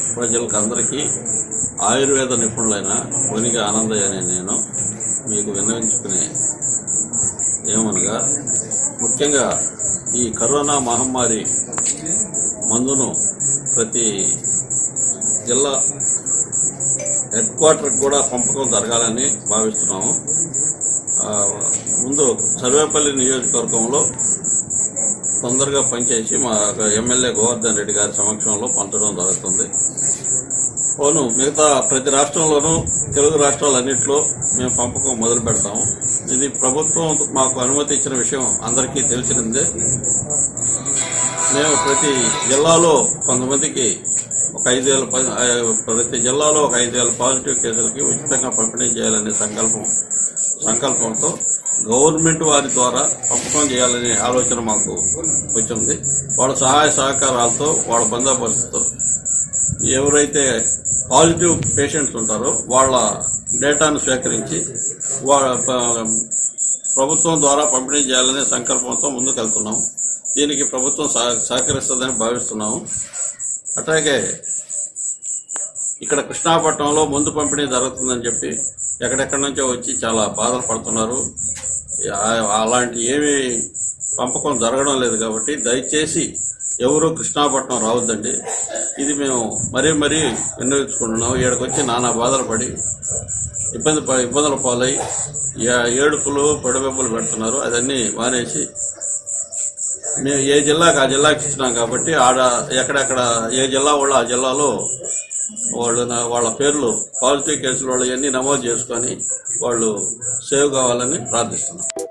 ప్రజలకు అందరికీ ఆయుర్వేద నిపుణులైన కొనిగి ఆనందయ్య అనే నేను మీకు విన్నవించుకునే ఏమనగా ముఖ్యంగా ఈ కరోనా మహమ్మారి మందును ప్రతి జిల్లా హెడ్ క్వార్టర్కి కూడా పంపకం జరగాలని భావిస్తున్నాము ఆ, ముందు సర్వేపల్లి నియోజకవర్గంలో తొందరగా పనిచేసి మా ఎమ్మెల్యే గోవర్ధన్ రెడ్డి గారి సమక్షంలో పంచడం జరుగుతుంది పోను మిగతా ప్రతి రాష్ట్రంలోనూ తెలుగు రాష్ట్రాలన్నింటిలో మేము పంపకం మొదలు పెడతాము ఇది ప్రభుత్వం మాకు అనుమతి ఇచ్చిన విషయం అందరికీ తెలిసినదే మేము ప్రతి జిల్లాలో కొంతమందికి ఒక ఐదేళ్ళ ప- ఆ, ప్రతి జిల్లాలో ఒక ఐదేళ్ళ పాజిటివ్ కేసులకి ఉచితంగా పంపిణీ చేయాలనే సంకల్పం సంకల్పంతో గవర్నమెంట్ వారి ద్వారా పంపకం చేయాలనే ఆలోచన మాకు వచ్చింది వాళ్ళ సహాయ సహకారాలతో వాళ్ళ బందోబస్తుతో ఎవరైతే పాజిటివ్ పేషెంట్స్ ఉంటారో వాళ్ళ డేటాను సేకరించి వాళ్ళ ప- ప్రభుత్వం ద్వారా పంపిణీ చేయాలనే సంకల్పంతో ముందుకెళ్తున్నాం దీనికి ప్రభుత్వం సహ- సహకరిస్తుందని భావిస్తున్నాము అట్లాగే ఇక్కడ కృష్ణాపట్నంలో ముందు పంపిణీ జరుగుతుందని చెప్పి ఎక్కడెక్కడి నుంచో వచ్చి చాలా బాధలు పడుతున్నారు ఆ- అలాంటి ఏమీ పంపకం జరగడం లేదు కాబట్టి దయచేసి ఎవరు కృష్ణాపట్నం రావద్దండి ఇది మేము మరీ మరీ విన్నవించుకుంటున్నాం ఇక్కడికి వచ్చి నానా బాధలు పడి ఇబ్బంది ప- ఇబ్బందుల పాలై ఏ- ఏడుపులు పొడిబెబ్బలు పెడుతున్నారు అదన్నీ మానేసి మేము ఏ జిల్లాకి ఆ జిల్లాకి ఇచ్చినాం కాబట్టి ఆడ ఎక్కడెక్కడ ఏ జిల్లా వాళ్ళు ఆ జిల్లాలో వాళ్ళు నా- వాళ్ళ పేర్లు పాజిటివ్ కేసులు వాళ్ళు అన్ని నమోదు చేసుకొని వాళ్ళు సేవ్ కావాలని ప్రార్థిస్తున్నాం